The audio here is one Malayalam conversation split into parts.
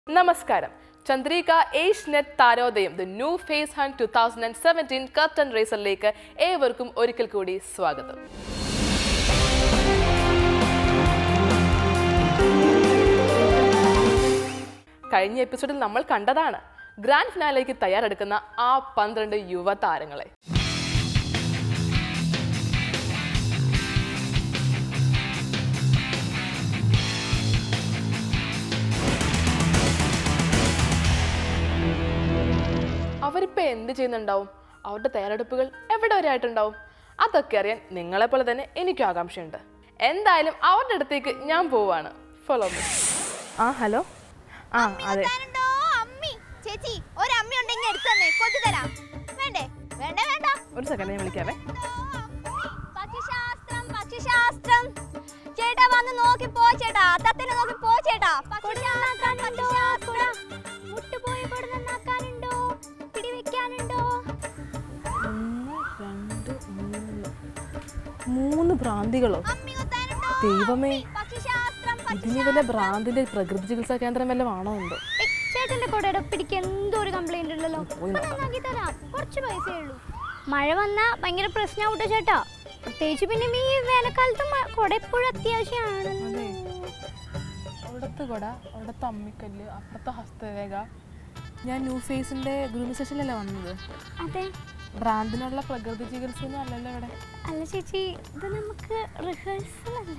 നമസ്കാരം ചന്ദ്രിക ഏഷ് നെറ്റ് താരോദയം the new face hunt two thousand and seventeen curtain റേസറിലേക്ക് ഏവർക്കും ഒരിക്കൽ കൂടി സ്വാഗതം കഴിഞ്ഞ എപ്പിസോഡിൽ നമ്മൾ കണ്ടതാണ് ഗ്രാൻഡ് ഫിനാലേക്ക് തയ്യാറെടുക്കുന്ന ആ പന്ത്രണ്ട് യുവതാരങ്ങളെ അവരിപ്പോൾ എന്ത് ചെയ്യുന്നുണ്ടാവും അവരുടെ തയ്യാറെടുപ്പുകൾ എവിടെ വരെ ആയിട്ടുണ്ടാവും അതൊക്കെ അറിയാൻ നിങ്ങളെപ്പോലെ തന്നെ എനിക്കും ആകാംക്ഷയുണ്ട് എന്തായാലും അവരുടെ അടുത്തേക്ക് ഞാൻ പോവാണ് ഫോളോ ആ ഹലോ ആ അതെ തരാനുണ്ടോ? അമ്മി ചേച്ചി ഒരു അമ്മി ഉണ്ടെങ്കിൽ എടുത്തു തന്നെ കൊച്ചു തരാം വേണ്ടേ വേണ്ടേ വേണ്ട ഒരു സെക്കൻഡ് ഞാൻ വിളിക്കാവേ പക്ഷിശാസ്ത്രം പക്ഷിശാസ്ത്രം ചേട്ടാ വന്ന് നോക്കി പോ ചേട്ടാ തത്തനെ നോക്കി പോ ചേട്ടാ പക്ഷിശാസ്ത്രം പക്ഷിശാസ്ത്രം മുട്ടുപോയി കൊടു നന്നാക്കാനുണ്ടോ പിടിവെക്കാനുണ്ടോ ഒന്ന് രണ്ട് മൂന്ന് മൂന്ന് ഭ്രാന്തികളോ അമ്മി കൊത്താനുണ്ടോ ദൈവമേ പക്ഷിശാസ്ത്രം ഇതിന് വല്ല ഭ്രാന്തിന്റെ പ്രകൃതി ചികിത്സാ കേന്ദ്രം വല്ലതും ആണോ എന്തോ ഏയ്, ചേട്ടന്റെ കൊടയുടെ പിടിക്ക് എന്തോ ഒരു കംപ്ലൈന്റ് ഉണ്ടല്ലോ പോയി അത് നന്നാക്കി തരാം കുറച്ച് പൈസയേ ഉള്ളൂ മഴ വന്നാ ഭയങ്കര പ്രശ്നമാവട്ടെ ചേട്ടാ പ്രത്യേകിച്ച് പിന്നെ ഈ വേനൽക്കാലത്ത് മ- കൊട എപ്പോഴും അത്യാവശ്യമാണ് അതെ അവിടുത്തെ കൊട അവിടുത്തെ അമ്മിക്കല്ല് അപ്പുറത്തെ ഹസ്തരേഖ ഞാൻ ന്യൂ ഫേസിന്റെ ഗ്രൂമി സെഷനിലല്ലേ വന്നത് അതെ ഭ്രാന്തിനുള്ള പ്രകൃതി ചികിത്സ ഒന്നും അല്ലല്ലോ ഇവിടെ അല്ല ചേച്ചി ഇത് നമുക്ക് റിഹേഴ്സൽ അല്ലേ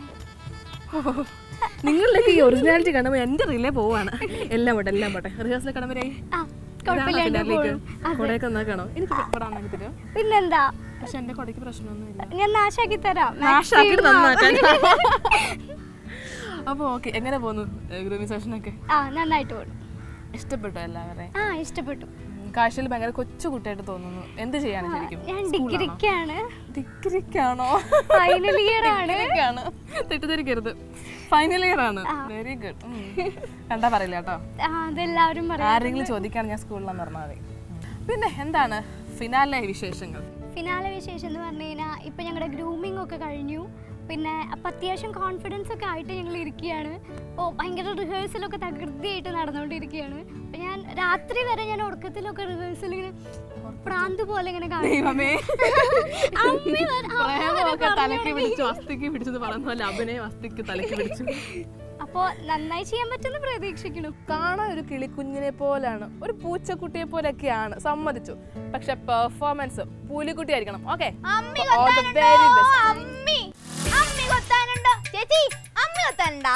നിങ്ങളിലേക്ക് ഈ ഒറിജിനാലിറ്റി കാണുമ്പോൾ എൻ്റെ റിലേ പോവാണ് എല്ലാം പോട്ടെ എല്ലാം പോട്ടെ റിഹേഴ്സൽ കടമ്പരായി ആ കുഴപ്പമില്ലാണ്ട് പോഴും കൊടയൊക്കെ ഒന്നാക്കണോ എനിക്ക് ഇവിടെ ഉണ്ടാക്കി തരുമോ പിന്നെന്താ പക്ഷെ എൻ്റെ കൊടയ്ക്ക് പ്രശ്നമൊന്നുമില്ല ഞാൻ നാശാക്കി തരാം നാശാക്കിയിട്ട് maximum. നന്നാക്കാൻ അപ്പോൾ ഓക്കെ എങ്ങനെ പോന്നു ഗ്രൂമി സെഷനൊക്കെ ആ നന്നായിട്ട് പോടും ഇഷ്ടപ്പെട്ടോ എല്ലാവരെയും ആ ഇഷ്ടപ്പെട്ടു കാഴ്ചയിൽ ഭയങ്കര കൊച്ചു കുട്ടിയായിട്ട് തോന്നുന്നു എന്ത് ചെയ്യാണ് ശരിക്കും ഞാൻ ഡിഗ്രിക്കാണ് ഡിഗ്രിക്കാണോ ഫൈനൽ ഇയർ ആണ് ഡിഗ്രിക്കാണ് തെറ്റിദ്ധരിക്കരുത് ഫൈനൽ ഇയർ ആണ് വെരി ഗുഡ് കണ്ടാ പറയില്ല കേട്ടോ ആ, അതെല്ലാവരും പറയും ആരെങ്കിലും ചോദിക്കാൻ ഞാൻ സ്കൂളിലെന്ന് പറഞ്ഞാൽ മതി പിന്നെ എന്താണ് ഫിനാലെ വിശേഷങ്ങൾ ഫിനാലെ വിശേഷം എന്ന് പറഞ്ഞു കഴിഞ്ഞാൽ ഇപ്പം ഞങ്ങളുടെ ഗ്രൂമിംഗ് ഒക്കെ കഴിഞ്ഞു പിന്നെ അപ്പം അത്യാവശ്യം കോൺഫിഡൻസ് ഒക്കെ ആയിട്ട് ഞങ്ങൾ ഇരിക്കുകയാണ് അപ്പോൾ ഭയങ്കര റിഹേഴ്സലൊക്കെ തകൃതിയായിട്ട് നടന്നുകൊണ്ടിരിക്കുകയാണ് അപ്പം ഞാൻ രാത്രി വരെ ഞാൻ ഉറക്കത്തിലൊക്കെ റിഹേഴ്സൽ ഇങ്ങനെ പ്രാന്ത് പോലെ ഇങ്ങനെ കാണും ദൈവമേ അമ്മി വരെ- അമ്മ വരെ പ്രേമമൊക്കെ പറഞ്ഞു തലക്ക് തുടങ്ങി. പിടിച്ചു അസ്ഥിക്ക് പിടിച്ചത് പറഞ്ഞ പോലെ അഭിനയം അസ്ഥിക്ക് തലക്ക് പിടിച്ചു അപ്പോൾ നന്നായി ചെയ്യാൻ പറ്റുമെന്ന് പ്രതീക്ഷിക്കണം കാണാൻ ഒരു കിളിക്കുഞ്ഞിനെ പോലാണ് ഒരു പൂച്ചക്കുട്ടിയെ പോലെയൊക്കെയാണ് സമ്മതിച്ചു പക്ഷെ പെർഫോമൻസ് പൂലിക്കുട്ടി ആയിരിക്കണം ഓക്കെ അമ്മി all the കൊത്താനുണ്ടോ? very best. അമ്മി അമ്മി കൊത്താനുണ്ടോ ചേച്ചി അമ്മി കൊത്താനുണ്ടോ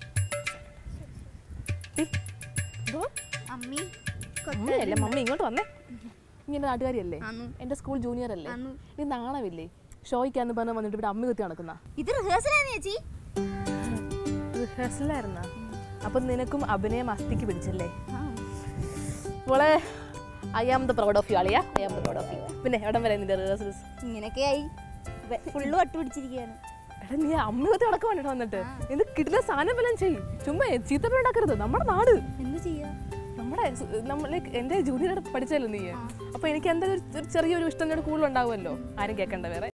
അമ്മി അമ്മയല്ലേ മമ്മി ഇങ്ങോട്ട് വന്നേ ഇങ്ങനെ നാട്ടുകാരിയല്ലേ ആന്നു. എന്റെ സ്കൂൾ ജൂനിയർ അല്ലേ ആന്നു. നീ നാണമില്ലേ ഷോയ്ക്കാന്ന് പറഞ്ഞ് വന്നിട്ട് ഇവിടെ അമ്മ കുത്തി നടക്കുന്ന ഇത് റിഹേഴ്സലാണ് ചേച്ചി റിഹേഴ്സലായിരുന്ന അപ്പൊ നിനക്കും അഭിനയം അസ്ഥിക്ക് പിടിച്ചല്ലേ മോളെ I am the proud of you അളിയ I am the proud of you പിന്നെ എവിടം വരെ നിന്റെ റിഹേഴ്സൽസ് ഇങ്ങനെയൊക്കെയായി ഫുള്ള് വട്ടുപിടിച്ചിരിക്കുകയാണ് എടാ നീ അമ്മ കുത്തി നടക്കാൻ വേണ്ടിട്ട് വന്നിട്ട് ഇത് കിട്ടുന്ന സാധനം വല്ലതും ചെയ്യും ചുമ്മാ ചീത്തപ്പ ഉണ്ടാക്കരുത് നമ്മുടെ നാട് എന്ത് ചെയ്യാ നമ്മുടെ സു- നമ്മൾ like എന്റെ ജൂനിയർ പഠിച്ചല്ലോ നീ അപ്പൊ എനിക്ക് എന്തായാലും ഒരു- ഒരു ചെറിയൊരു ഇഷ്ടം നിന്നോട് കൂടുതലുണ്ടാവുമല്ലോ ആരും കേൾക്കണ്ട വേറെ